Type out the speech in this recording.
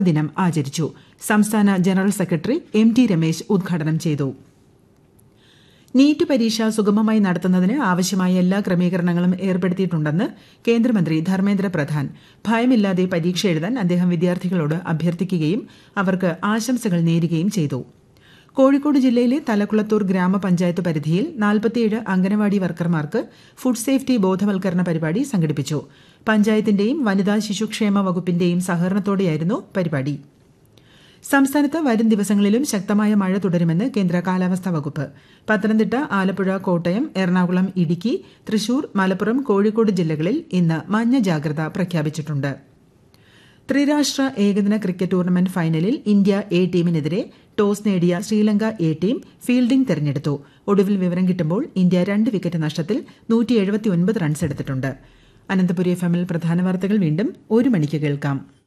ദിനം ആചരിച്ചു സംസ്ഥാന general secretary M T Ramesh ഉദ്ഘാടനം ചെയ്തു നീറ്റ് പരീക്ഷ സുഗമമായി നടത്തുന്നതിന് ആവശ്യമായ എല്ലാ ക്രമീകരണങ്ങളും ഏർപ്പെടുത്തിയിട്ടുണ്ടെന്ന് കേന്ദ്രമന്ത്രി ധർമ്മേന്ദ്ര പ്രധാൻ ഭയമില്ലാതെ പരീക്ഷ എഴുതാൻ അദ്ദേഹം വിദ്യാർത്ഥികളോട് അഭ്യർത്ഥിക്കുകയും അവർക്ക് ആശംസകൾ നേരുകയും ചെയ്തു കോഴിക്കോട് ജില്ലയിലെ തലക്കുളത്തൂർ ഗ്രാമപഞ്ചായത്ത് പരിധിയിൽ നാൽപ്പത്തിയേഴ് അംഗനവാടി വർക്കർമാർക്ക് ഫുഡ് സേഫ്റ്റി ബോധവൽക്കരണ പരിപാടി സംഘടിപ്പിച്ചു പഞ്ചായത്തിന്റെയും വനിതാ ശിശുക്ഷേമ വകുപ്പിന്റെയും സഹകരണത്തോടെയായിരുന്നു പരിപാടി സംസ്ഥാനത്ത് വരും ദിവസങ്ങളിലും ശക്തമായ മഴ തുടരുമെന്ന് കേന്ദ്ര കാലാവസ്ഥാ വകുപ്പ് പത്തനംതിട്ട ആലപ്പുഴ കോട്ടയം എറണാകുളം ഇടുക്കി തൃശൂർ മലപ്പുറം കോഴിക്കോട് ജില്ലകളിൽ ഇന്ന് മഞ്ഞ ജാഗ്രത പ്രഖ്യാപിച്ചിട്ടുണ്ട് ത്രിരാഷ്ട്ര ഏകദിന ക്രിക്കറ്റ് ടൂർണമെന്റ് ഫൈനലിൽ ഇന്ത്യ എ ടീമിനെതിരെ ടോസ് നേടിയ ശ്രീലങ്ക എ ടീം ഫീൽഡിംഗ് തെരഞ്ഞെടുത്തു ഒടുവിൽ വിവരം കിട്ടുമ്പോൾ ഇന്ത്യ രണ്ട് വിക്കറ്റ് നഷ്ടത്തിൽ നൂറ്റി റൺസ് എടുത്തിട്ടുണ്ട് അനന്തപുരി എഫ് എമ്മിൽ പ്രധാന വാർത്തകൾ വീണ്ടും ഒരു മണിക്ക് കേൾക്കാം